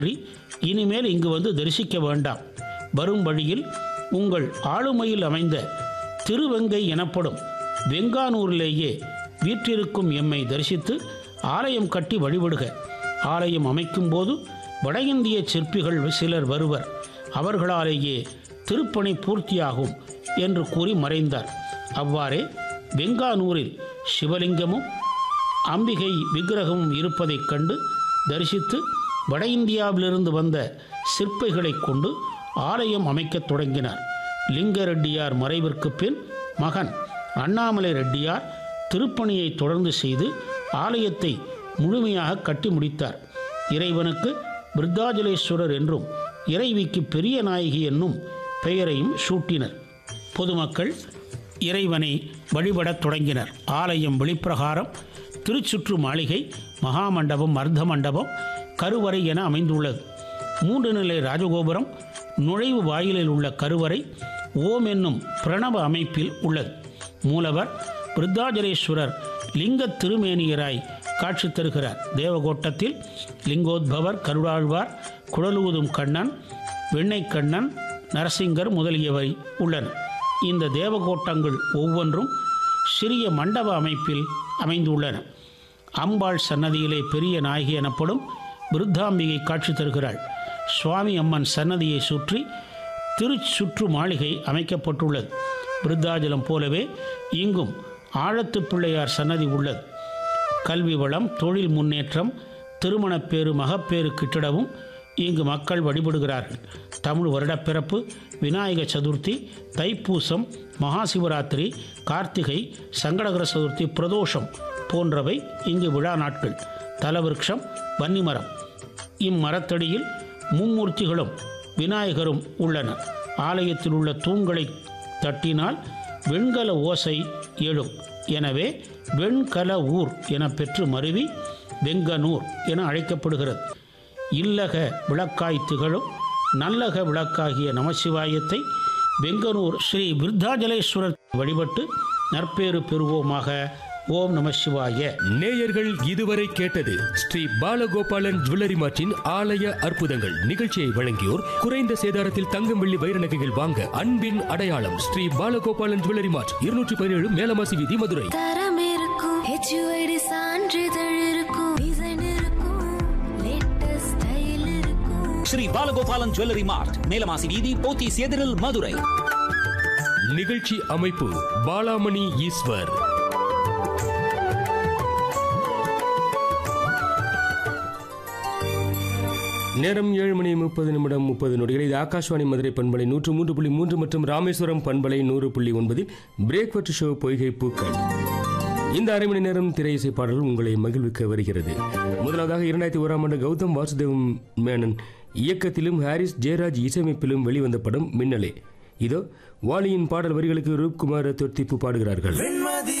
இனிமேல் இங்கு வந்து தரிசிக்க வேண்டாம் வரும் வழியில் உங்கள் ஆளுமையில் அமைந்த திருவெங்கை எனப்படும் வெங்கானூரிலேயே வீற்றிருக்கும் எம்மை தரிசித்து ஆலயம் கட்டி வழிபடுக ஆலயம் அமைக்கும்போது வட இந்திய சிற்பிகள் சிலர் வருவர் அவர்களாலேயே திருப்பணி பூர்த்தியாகும் என்று கூறி மறைந்தார் அவ்வாறே வெங்கானூரில் சிவலிங்கமும் அம்பிகை விக்கிரகமும் இருப்பதைக் கண்டு தரிசித்து வட இந்தியாவிலிருந்து வந்த சிற்பிகளைக் கொண்டு ஆலயம் அமைக்கத் தொடங்கினார் லிங்க ரெட்டியார் மறைவிற்கு பின் மகன் அண்ணாமலை ரெட்டியார் திருப்பணியை தொடர்ந்து செய்து ஆலயத்தை முழுமையாக கட்டி முடித்தார் இறைவனுக்கு விருத்தாஜலேஸ்வரர் என்றும் இறைவிக்கு பெரிய நாயகி என்னும் பெயரையும் சூட்டினர் பொதுமக்கள் இறைவனை வழிபடத் தொடங்கினர் ஆலயம் வெளிப்பிரகாரம் திருச்சுற்று மாளிகை மகாமண்டபம் அர்த்த மண்டபம் கருவறை என அமைந்துள்ளது மூன்று நிலை ராஜகோபுரம் நுழைவு வாயிலில் உள்ள கருவறை ஓம் என்னும் பிரணவ அமைப்பில் உள்ளது மூலவர் விருத்தாஜலேஸ்வரர் லிங்க திருமேனியராய் காட்சி தருகிறார் தேவகோட்டத்தில் லிங்கோத்பவர் கருடாழ்வார் குழலூதும் கண்ணன் வெண்ணெய் கண்ணன் நரசிங்கர் முதலியவை உள்ளன இந்த தேவகோட்டங்கள் ஒவ்வொன்றும் சிறிய மண்டப அமைப்பில் அமைந்துள்ளன அம்பாள் சன்னதியிலே பெரிய நாயகி எனப்படும் விருத்தாம்பிகை காட்சி தருகிறாள் சுவாமி அம்மன் சன்னதியை சுற்றி திருச்சுற்று மாளிகை அமைக்கப்பட்டுள்ளது விருத்தாஜலம் போலவே இங்கும் ஆழத்து பிள்ளையார் சன்னதி உள்ளது கல்வி வளம் தொழில் முன்னேற்றம் திருமணப்பேறு மகப்பேறு கிட்டிடவும் இங்கு மக்கள் வழிபடுகிறார்கள் தமிழ் வருடப்பிறப்பு விநாயக சதுர்த்தி தைப்பூசம் மகாசிவராத்திரி கார்த்திகை சங்கடகர சதுர்த்தி பிரதோஷம் போன்றவை இங்கு விழா நாட்கள் தலவிருட்சம் வன்னிமரம் இம்மரத்தடியில் மும்மூர்த்திகளும் விநாயகரும் உள்ளனர் ஆலயத்தில் உள்ள தூண்களை தட்டினால் வெண்கல ஓசை எழும் எனவே வெண்கல ஊர் என பெற்று மருவி வெங்கனூர் என அழைக்கப்படுகிறது இல்லக விளக்காய் திகழும் நல்லக விளக்காகிய நமசிவாயத்தை வெங்கனூர் ஸ்ரீ விருத்தாஜலேஸ்வரர் வழிபட்டு நற்பேறு பெறுவோமாக ஓம் நம சிவாய நேயர்கள் இதுவரை கேட்டது ஸ்ரீ பாலகோபாலன் ஜுவல்லரி மார்ட்டின் ஆலய அற்புதங்கள் நிகழ்ச்சியை வழங்கியோர் குறைந்த சேதாரத்தில் தங்கம் வெள்ளி வைர நகைகள் வாங்க அன்பின் அடையாளம் ஸ்ரீ பாலகோபாலன் ஜுவல்லரி மார்ட் இருநூற்றி பதினேழு மேலமாசி வீதி மதுரை தரம் இருக்கும் ஹெச்யூஐடி சான்றிதழ் இருக்கும் டிசைன் இருக்கும் லேட்டஸ்ட் ஸ்டைல் இருக்கும் ஸ்ரீ பாலகோபாலன் ஜுவல்லரி மார்ட் மேலமாசி வீதி போத்தீஸ் எதிரில் மதுரை நிகழ்ச்சி அமைப்பு பாலாமணி ஈஸ்வர் நேரம் ஏழு மணி முப்பது நிமிடம் முப்பது நொடிகள் இது ஆகாஷ்வாணி மதுரை பண்பலை நூற்று மூன்று புள்ளி மூன்று மற்றும் ராமேஸ்வரம் பண்பலை நூறு புள்ளி ஒன்பதில் பிரேக்ஃபாஸ்ட் ஷோ பொய்கை பூக்கள் இந்த அரை மணி நேரம் திரை இசை பாடல் உங்களை மகிழ்விக்க வருகிறது முதலாவதாக இரண்டாயிரத்தி ஓராம் ஆண்டு கௌதம் வாசுதேவம் மேனன் இயக்கத்திலும் ஹாரிஸ் ஜெயராஜ் இசையமைப்பிலும் வெளிவந்த படம் மின்னலே இதோ வாலியின் பாடல் வரிகளுக்கு ரூப்குமார் தொத்திப்பு பாடுகிறார்கள் வெண்மதி